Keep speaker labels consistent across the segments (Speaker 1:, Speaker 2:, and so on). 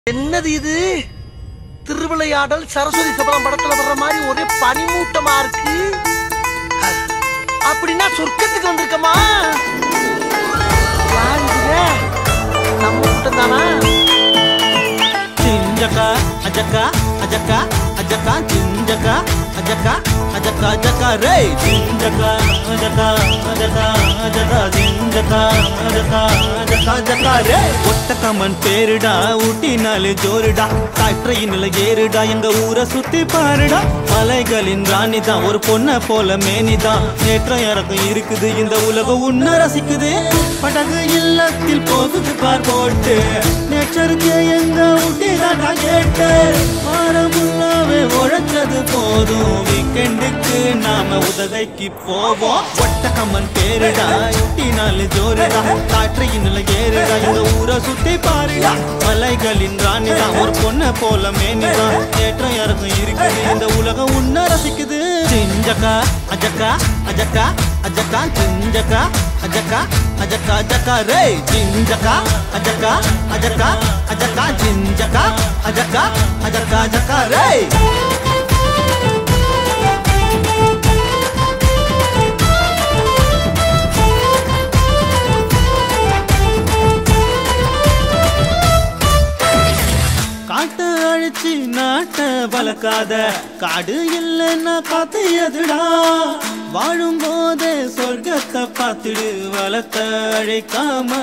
Speaker 1: என்னது இது திருவிளையாடல் சரஸ்வதி சபலம் படத்துல வர்ற மாதிரி ஒரே பனிமூட்டமா இருக்கு அப்படின்னா சொர்க்கத்துக்கு வந்திருக்கமா யாருங்க நம்ம கூட்டம் தானா
Speaker 2: చింజక అజక అజక అజక చింజక అజక అజక అజక రే చింజక అజక అజక అజక చింజక అజక అజక అజక రే ஒட்டக்கம்மன் பேருடா ஊட்டினாலே ஜோருடா காற்றையினில ஏறுடா எங்க ஊரை சுத்தி பாருடா மலைகளின் ராணிதான் ஒரு பொண்ண போல மேனிதான் நேற்றம் இறக்கம் இருக்குது இந்த உலகம் உன்ன ரசிக்குது படகு இல்லத்தில் போகுது பார் போட்டு நேச்சருக்கு எங்க ஊட்டிதான் நான் கேட்டு வாரமுல்லாவே உழைச்சது போதும் வீக்கெண்டுக்கு நாம உதகைக்கு போவோம் ஒட்டக்கம்மன் பேருடா ஊட்டினாலே ஜோருடா காற்றையினில ஏறுடா எங்க ஊரை சுத்தி பாருடா மலைகளின் ராணிதான் ஒரு பொண்ண போல மேனிதான் ஏற்றம் இறக்கம் இருக்குது இந்த உலகம் உன்ன ரசிக்குது சிஞ்சக்கா அஜக்கா அஜக்கா அஜக்கா சிஞ்சக்கா அஜக்கா அஜக்கா அஜக்கா ரே சிஞ்சக்கா அஜக்கா அஜக்கா அஜக்கா சிஞ்சக்கா அஜக்கா அஜக்கா அஜக்கா ரே காட்டு அழிச்சு நாட்ட வளர்க்காத காடு இல்லைன்னா காத்து எதுடா வாழும் போதே சொர்க்கத்தை பார்த்துடு வளர்த்த அழைக்காம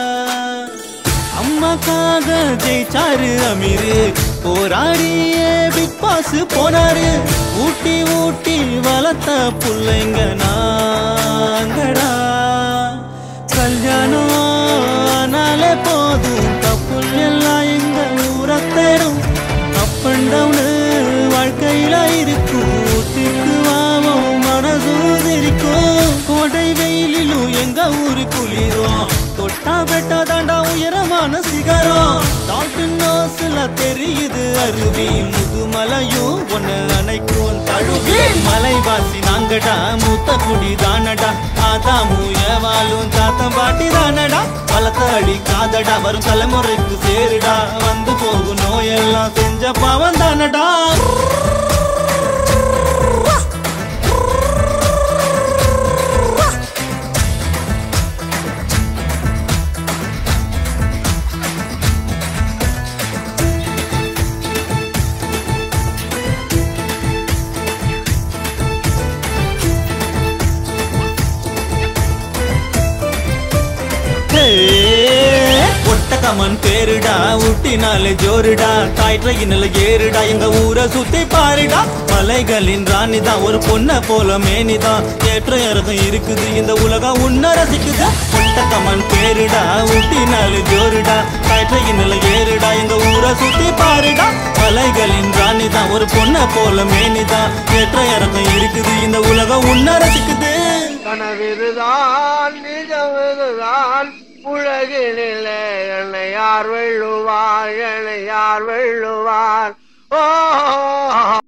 Speaker 2: அம்மாக்காக ஜெயிச்சாரு அமீரு போராடியே பிக் பாஸ் போனாரு ஊட்டி ஊட்டி வளர்த்த புள்ளைங்க நாங்கடா கல்யாணம் ஆனாலே போதும் கப்புள் எல்லாம் எங்க ஊரை தேடும் அப் அண்ட் டவுனு வாழ்க்கையில இருக்கும் ஊட்டிக்கு வாவோம் மனசும் இருக்கும் கோடை வெயிலிலும் எங்க ஊரு குளிரும் தொட்டா பெட்டா தாண்டா உயரமான சிகரம் டால்பின் நோஸ்ல தெரியுது அருவி முதுமலையும் ஒன்னு அணைக்கும் தழுவி மலைவாசி நாங்கடா மூத்த குடி தானடா ஆதாமு ஏவாலும் தாத்தம் பாட்டி தானடா பழத்த அடி காதடா வரும் தலைமுறைக்கு சேருடா வந்து போகும் நோயெல்லாம் செஞ்ச பாவம் தானடா ஒட்டகமன் பேருடா ஊட்டினாலே ஜோருடா தாய் ட்ரெயினில் ஏறுடா எங்க ஊரை சுத்தி பாருடா மலைகளின் ராணிதான் ஒரு பொண்ண போல மேனிதான் ஏற்ற இறக்கம் இருக்குது இந்த உலகம் உன்ன ரசிக்குது ஒட்டகமன் பேருடா ஊட்டினாலே ஜோருடா தாய் ட்ரெயினில் ஏறுடா எங்க ஊரை சுத்தி பாருடா மலைகளின் ராணிதான் ஒரு பொண்ண போல மேனிதான் ஏற்ற இறக்கம் இருக்குது இந்த உலகம் உன்ன ரசிக்குது
Speaker 1: கனவிதுதான் நிஜமிதுதான் உலகினிலே என்னை யார் வெல்லுவார் என்னை யார் வெல்லுவார் ஓ